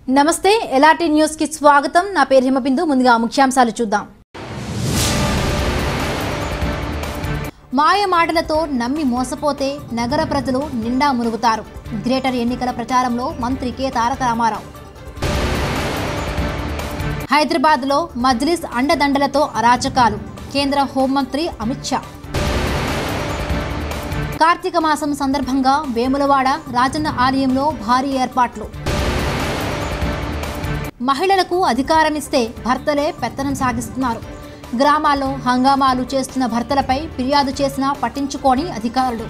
నమస్తే ఎలాంటి న్యూస్ కి స్వాగతం నా పేరు హిమబిందు ముందుగా ముఖ్యాంశాలు చూద్దాం మాయ మాటలతో నమ్మి మోసపోతే నగర ప్రజలు నిండా మునుగుతారు గ్రేటర్ ఎన్నికల ప్రచారంలో మంత్రి కె తారక రామారావు హైదరాబాద్లో మజ్లిస్ అండదండలతో అరాచకాలు కేంద్ర హోంమంత్రి అమిత్ షా కార్తీక మాసం సందర్భంగా వేములవాడ రాజన్న ఆలయంలో భారీ ఏర్పాట్లు మహిళలకు అధికారమిస్తే భర్తలే పెత్తనం సాగిస్తున్నారు గ్రామాల్లో హంగామాలు చేస్తున్న భర్తలపై ఫిర్యాదు చేసినా పట్టించుకోని అధికారులు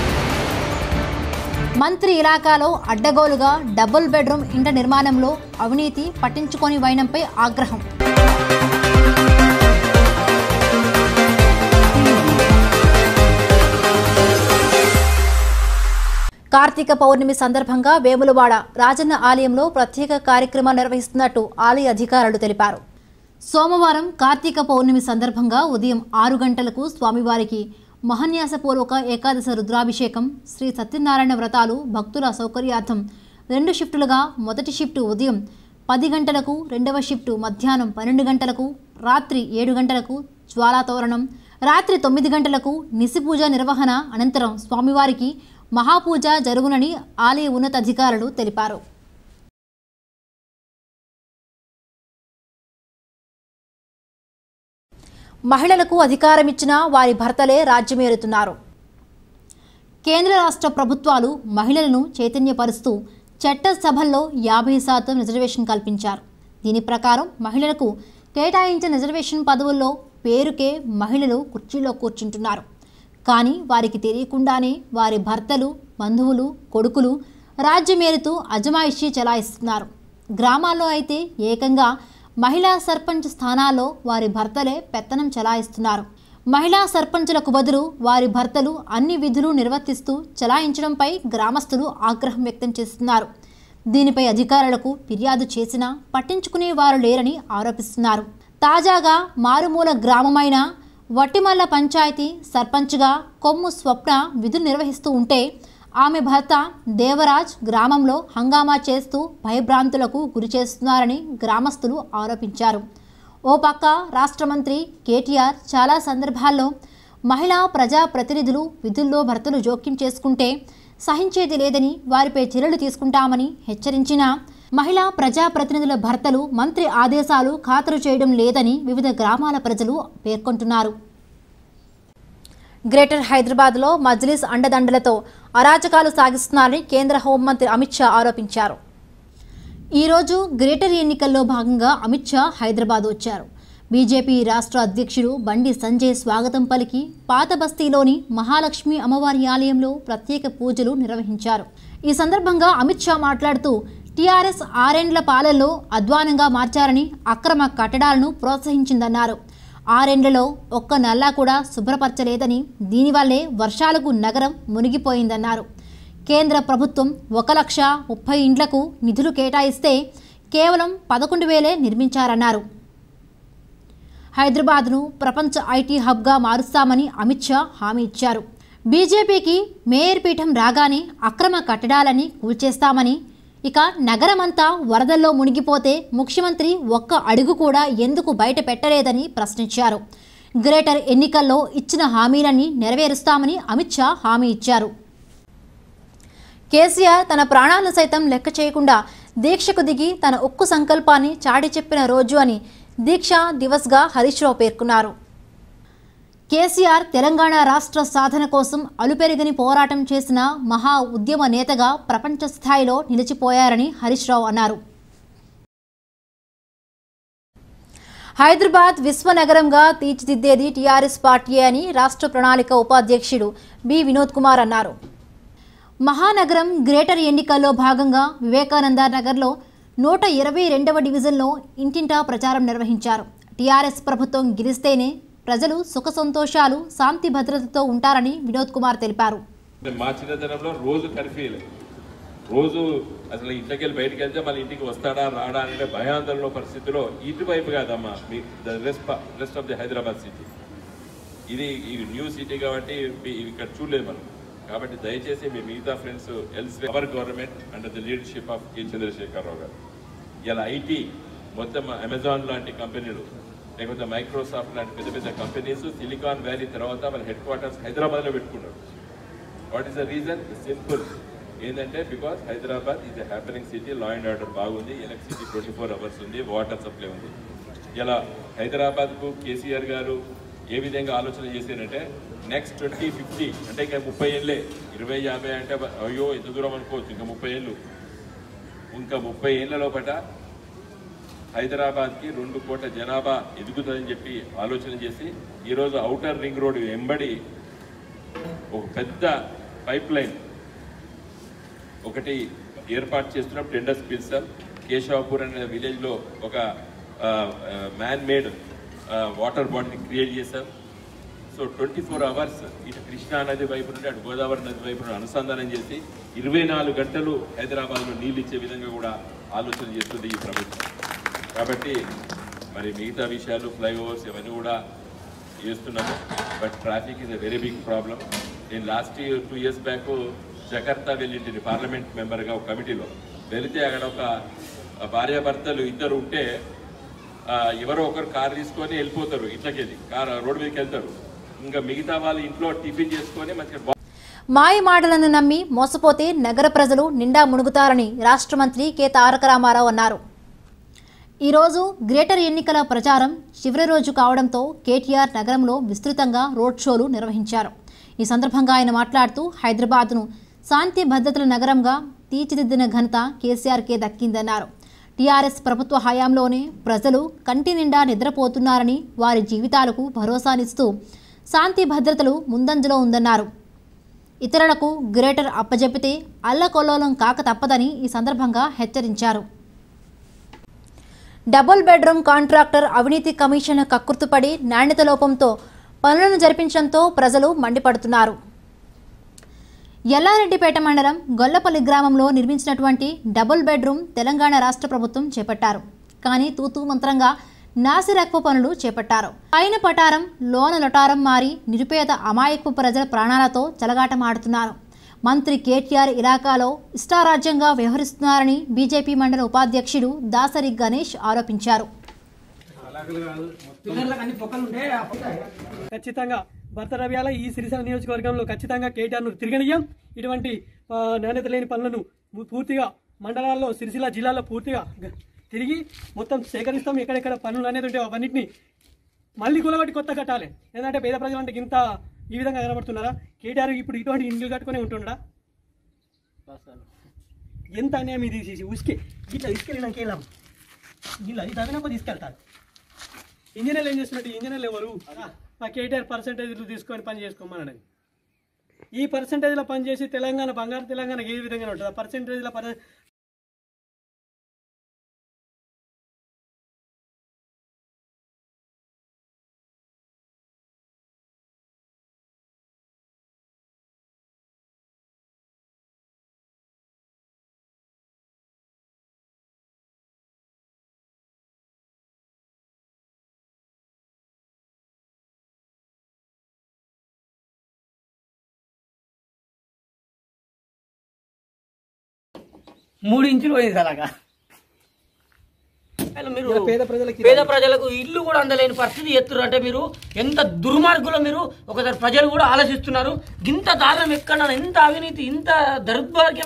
మంత్రి ఇలాకాలో అడ్డగోలుగా డబుల్ బెడ్రూమ్ ఇంట నిర్మాణంలో అవినీతి పట్టించుకోని వైనంపై ఆగ్రహం కార్తీక పౌర్ణమి సందర్భంగా వేములవాడ రాజన్న ఆలయంలో ప్రత్యేక కార్యక్రమాలు నిర్వహిస్తున్నట్టు ఆలయ అధికారులు తెలిపారు సోమవారం కార్తీక పౌర్ణమి సందర్భంగా ఉదయం ఆరు గంటలకు స్వామివారికి మహన్యాసపూర్వక ఏకాదశ రుద్రాభిషేకం శ్రీ సత్యనారాయణ వ్రతాలు భక్తుల సౌకర్యార్థం రెండు షిఫ్టులుగా మొదటి షిఫ్టు ఉదయం పది గంటలకు రెండవ షిఫ్టు మధ్యాహ్నం పన్నెండు గంటలకు రాత్రి ఏడు గంటలకు జ్వాలాతోరణం రాత్రి తొమ్మిది గంటలకు నిశిపూజ నిర్వహణ అనంతరం స్వామివారికి మహాపూజ జరుగునని ఆలయ ఉన్నతాధికారులు తెలిపారు మహిళలకు అధికారం ఇచ్చిన వారి భర్తలే రాజ్యమేలుతున్నారు కేంద్ర రాష్ట్ర ప్రభుత్వాలు మహిళలను చైతన్యపరుస్తూ చట్టసభల్లో యాభై శాతం రిజర్వేషన్ కల్పించారు దీని ప్రకారం మహిళలకు కేటాయించిన రిజర్వేషన్ పదవుల్లో పేరుకే మహిళలు కుర్చీలో కూర్చుంటున్నారు కానీ వారికి తెలియకుండానే వారి భర్తలు బంధువులు కొడుకులు రాజ్యమేలుతూ అజమాయిషీ చెలాయిస్తున్నారు గ్రామాల్లో అయితే ఏకంగా మహిళా సర్పంచ్ స్థానాల్లో వారి భర్తలే పెత్తనం చెలాయిస్తున్నారు మహిళా సర్పంచులకు బదులు వారి భర్తలు అన్ని విధులు నిర్వర్తిస్తూ చెలాయించడంపై గ్రామస్తులు ఆగ్రహం వ్యక్తం చేస్తున్నారు దీనిపై అధికారులకు ఫిర్యాదు చేసినా పట్టించుకునే వారు లేరని ఆరోపిస్తున్నారు తాజాగా మారుమూల గ్రామమైన వట్టిమల్ల పంచాయతీ సర్పంచ్గా కొమ్ము స్వప్న విధులు నిర్వహిస్తూ ఉంటే ఆమె భర్త దేవరాజ్ గ్రామంలో హంగామా చేస్తూ భయభ్రాంతులకు గురి చేస్తున్నారని గ్రామస్తులు ఆరోపించారు ఓ పక్క రాష్ట్ర మంత్రి కేటీఆర్ చాలా సందర్భాల్లో మహిళా ప్రజా ప్రతినిధులు విధుల్లో భర్తలు జోక్యం చేసుకుంటే సహించేది లేదని వారిపై చర్యలు తీసుకుంటామని హెచ్చరించినా మహిళా ప్రజాప్రతినిధుల భర్తలు మంత్రి ఆదేశాలు ఖాతరు చేయడం లేదని వివిధ గ్రామాల ప్రజలు పేర్కొంటున్నారు గ్రేటర్ హైదరాబాద్లో మజ్లిస్ అండదండలతో అరాచకాలు సాగిస్తున్నారని కేంద్ర హోంమంత్రి అమిత్ షా ఆరోపించారు ఈరోజు గ్రేటర్ ఎన్నికల్లో భాగంగా అమిత్ షా హైదరాబాద్ వచ్చారు బీజేపీ రాష్ట్ర అధ్యక్షుడు బండి సంజయ్ స్వాగతం పలికి పాత బస్తీలోని మహాలక్ష్మి అమ్మవారి ఆలయంలో ప్రత్యేక పూజలు నిర్వహించారు ఈ సందర్భంగా అమిత్ షా మాట్లాడుతూ టీఆర్ఎస్ ఆరేండ్ల పాలనలో అధ్వానంగా మార్చారని అక్రమ కట్టడాలను ప్రోత్సహించిందన్నారు ఆరేండ్లలో ఒక్క నల్లా కూడా శుభ్రపరచలేదని దీనివల్లే వర్షాలకు నగరం మునిగిపోయిందన్నారు కేంద్ర ప్రభుత్వం ఒక లక్ష ముప్పై ఇండ్లకు నిధులు కేటాయిస్తే కేవలం పదకొండు వేలే నిర్మించారన్నారు హైదరాబాద్ను ప్రపంచ ఐటీ హబ్గా మారుస్తామని అమిత్ షా హామీ ఇచ్చారు బీజేపీకి మేయర్ పీఠం రాగానే అక్రమ కట్టడాలని కూల్చేస్తామని ఇక నగరమంతా వరదల్లో మునిగిపోతే ముఖ్యమంత్రి ఒక్క అడుగు కూడా ఎందుకు బయట పెట్టలేదని ప్రశ్నించారు గ్రేటర్ ఎన్నికల్లో ఇచ్చిన హామీలన్నీ నెరవేరుస్తామని అమిత్ షా హామీ ఇచ్చారు కేసీఆర్ తన ప్రాణాలను సైతం లెక్క చేయకుండా దీక్షకు దిగి తన ఉక్కు సంకల్పాన్ని చాటి చెప్పిన రోజు అని దీక్ష దివస్గా హరీష్ రావు పేర్కొన్నారు కేసీఆర్ తెలంగాణ రాష్ట్ర సాధన కోసం అలుపెరగని పోరాటం చేసిన మహా ఉద్యమ నేతగా ప్రపంచ స్థాయిలో నిలిచిపోయారని హరీష్ రావు అన్నారు హైదరాబాద్ విశ్వనగరంగా తీర్చిదిద్దేది టీఆర్ఎస్ పార్టీయే అని రాష్ట్ర ప్రణాళిక ఉపాధ్యక్షుడు బి వినోద్ కుమార్ అన్నారు మహానగరం గ్రేటర్ ఎన్నికల్లో భాగంగా వివేకానంద నగర్లో నూట ఇరవై రెండవ డివిజన్లో ఇంటింటా ప్రచారం నిర్వహించారు టీఆర్ఎస్ ప్రభుత్వం గెలిస్తేనే ప్రజలు సుఖ సంతోషాలు శాంతి భద్రతతో ఉంటారని వినోద్ కుమార్ తెలిపారు మా చిన్నతనంలో రోజు కర్ఫ్యూలే రోజు అసలు ఇంట్లోకి వెళ్ళి బయటికి వెళ్తే మళ్ళీ ఇంటికి వస్తాడా రాడా అనే భయాందోళన పరిస్థితిలో ఇటువైపు కాదమ్మా మీ the rest rest of the Hyderabad city ఇది ఇది న్యూ సిటీ కాబట్టి మీ- ఇవి ఇక్కడ చూడలేదు మనం కాబట్టి దయచేసి మీ మిగతా friends else our government under the leadership of K Chandrasekhara Rao గారు ఇలా ఐటీ మొత్తం అమెజాన్ లాంటి కంపెనీలు లేకపోతే మైక్రోసాఫ్ట్ లాంటి పెద్ద పెద్ద కంపెనీస్ సిలికాన్ వ్యాలీ తర్వాత వాళ్ళ హెడ్ క్వార్టర్స్ హైదరాబాద్లో పెట్టుకున్నారు what is the reason simple ఏంటంటే because Hyderabad is a happening city law and order బాగుంది ఎలక్ట్రిసిటీ ట్వంటీ ఫోర్ అవర్స్ ఉంది వాటర్ సప్లై ఉంది ఇలా హైదరాబాద్కు కేసీఆర్ గారు ఏ విధంగా ఆలోచన చేశారంటే నెక్స్ట్ ట్వంటీ ఫిఫ్టీ అంటే ఇంకా ముప్పై ఏళ్ళే ఇరవై యాభై అంటే అయ్యో ఎంత దూరం అనుకోవచ్చు ఇంకా ముప్పై ఏళ్ళు ఇంకా ముప్పై ఏళ్ళ లోపల హైదరాబాద్కి రెండు కోట్ల జనాభా ఎదుగుతుందని చెప్పి ఆలోచన చేసి ఈరోజు ఔటర్ రింగ్ రోడ్ వెంబడి ఒక పెద్ద పైప్ లైన్ ఒకటి ఏర్పాటు చేస్తున్నప్పుడు టెండర్స్ పిలిచాం కేశవాపూర్ అనే విలేజ్లో ఒక మ్యాన్ మేడ్ వాటర్ బాడీని క్రియేట్ చేశాం సో ట్వంటీ ఫోర్ అవర్స్ ఇటు కృష్ణా నది వైపు నుండి అటు గోదావరి నది వైపు నుండి అనుసంధానం చేసి ఇరవై నాలుగు గంటలు హైదరాబాద్లో నీళ్ళు ఇచ్చే విధంగా కూడా ఆలోచన చేస్తుంది ఈ ప్రభుత్వం కాబట్టి మరి మిగతా విషయాలు ఫ్లైఓవర్స్ ఇవన్నీ కూడా చేస్తున్నాము but traffic is a very big problem నేను last year two years back Jakarta వెళ్ళింటిని పార్లమెంట్ మెంబర్గా ఒక కమిటీలో వెళితే అక్కడ ఒక భార్యాభర్తలు ఇద్దరు ఉంటే ఆ, ఎవరో ఒకరు కారు తీసుకొని వెళ్ళిపోతారు ఇంట్లోకి కారు రోడ్డు మీదకి వెళ్తారు ఇంకా మిగతా వాళ్ళు ఇంట్లో టిఫిన్ చేసుకొని మంచిగా మాయ మాటలను నమ్మి మోసపోతే నగర ప్రజలు నిండా మునుగుతారని రాష్ట్ర మంత్రి కె తారక రామారావు అన్నారు ఈరోజు గ్రేటర్ ఎన్నికల ప్రచారం చివరి రోజు కావడంతో కేటీఆర్ నగరంలో విస్తృతంగా రోడ్ షోలు నిర్వహించారు ఈ సందర్భంగా ఆయన మాట్లాడుతూ హైదరాబాద్ను శాంతి భద్రతల నగరంగా తీర్చిదిద్దిన ఘనత కేసీఆర్కే దక్కిందన్నారు టీఆర్ఎస్ ప్రభుత్వ హయాంలోనే ప్రజలు కంటి నిండా నిద్రపోతున్నారని వారి జీవితాలకు భరోసానిస్తూ శాంతి భద్రతలు ముందంజలో ఉందన్నారు ఇతరులకు గ్రేటర్ అప్పజెపితే అల్లకొల్లోలం కాక తప్పదని ఈ సందర్భంగా హెచ్చరించారు డబుల్ బెడ్రూమ్ కాంట్రాక్టర్ అవినీతి కమిషన్ కక్కుర్తుపడి నాణ్యత లోపంతో పనులను జరిపించడంతో ప్రజలు మండిపడుతున్నారు ఎల్లారెడ్డిపేట మండలం గొల్లపల్లి గ్రామంలో నిర్మించినటువంటి డబుల్ బెడ్రూమ్ తెలంగాణ రాష్ట్ర ప్రభుత్వం చేపట్టారు కానీ తూతూ మంత్రంగా నాసిరక్వ పనులు చేపట్టారు పైన పటారం లోన లొటారం మారి నిరుపేద అమాయకపు ప్రజల ప్రాణాలతో చెలగాటమాడుతున్నారు మంత్రి కేటీఆర్ ఇలాకాలో ఇష్టారాజ్యంగా వ్యవహరిస్తున్నారని బీజేపీ మండల ఉపాధ్యక్షుడు దాసరి గణేష్ ఆరోపించారు పిల్లర్లకు అన్ని పొక్కలు ఉంటే ఆ పొక్క- ఖచ్చితంగా భర్త రవ్యాల ఈ సిరిసిల్ల నియోజకవర్గంలో ఖచ్చితంగా కేటీఆర్ను తిరగనియం ఇటువంటి ఆ, నాణ్యత లేని పనులను ము- పూర్తిగా మండలాల్లో సిరిసిల్ల జిల్లాలో పూర్తిగా గ- తిరిగి మొత్తం సేకరిస్తాం ఎక్కడెక్కడ పనులు అనేది ఉంటే అవన్నిటిని మళ్ళీ కూలబట్టి కొత్త కట్టాలి ఏంటంటే పేద ప్రజలు అంటే ఇంత ఈ విధంగా కనబడుతున్నారా కేటీఆర్ ఇప్పుడు ఇటువంటి ఇండ్లు కట్టుకొని ఉంటుండడా ఎంత అన్యాయం ఇది తీసేసి ఉసుకే ఇట్లా తీసుకెళ్ళినాక వెళ్ళాం ఇలా ఇది తగినప్పుడు తీసుకెళ్తారు ఇంజనీర్లు ఏం చేస్తున్నట్టు ఇంజనీర్లు ఎవరు ఆ కేటీఆర్ పర్సంటేజ్లు తీసుకొని పని చేసుకోమన్నాడు ఈ పర్సంటేజ్లో పని చేసి తెలంగాణ బంగారు తెలంగాణ ఏ విధంగా ఉంటుంది ఆ పర్సంటేజ్ల పర్ మూడు ఇంచులు పోయింది అలాగా అసలు మీరు ఇలా పేద ప్రజలకి పేద ప్రజలకు ఇల్లు కూడా అందలేని పరిస్థితి ఎత్తురు అంటే మీరు ఎంత దుర్మార్గులో మీరు ఒకసారి ప్రజలు కూడా ఆలోచిస్తున్నారు ఇంత దారుణం ఎక్కడ ఇంత అవినీతి ఇంత దౌర్భాగ్యం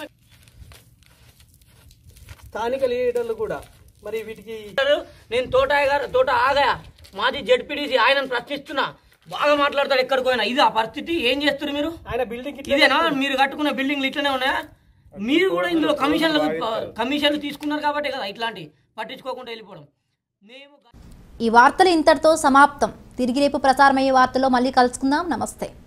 స్థానిక లీడర్లు కూడా మరి వీటికి నేను తోటాయ గారు తోట ఆగా మాజీ జడ్పీడీసీ ఆయనను ప్రశ్నిస్తున్నా బాగా మాట్లాడతాడు ఎక్కడికి పోయినా ఇది ఆ పరిస్థితి ఏం చేస్తారు మీరు ఆయన బిల్డింగ్ ఇట్లా ఇదేనా మీరు కట్టుకున్న బిల్డింగ్లు ఇట్లనే ఉన్నాయా మీరు కూడా ఇందులో కమిషన్లు కమిషన్లు తీసుకున్నారు కాబట్టే కదా ఇట్లాంటి పట్టించుకోకుండా వెళ్ళిపోవడం మేము ఈ వార్తలు ఇంతటితో సమాప్తం తిరిగి రేపు ప్రసారమయ్యే వార్తల్లో మళ్ళీ కలుసుకుందాం నమస్తే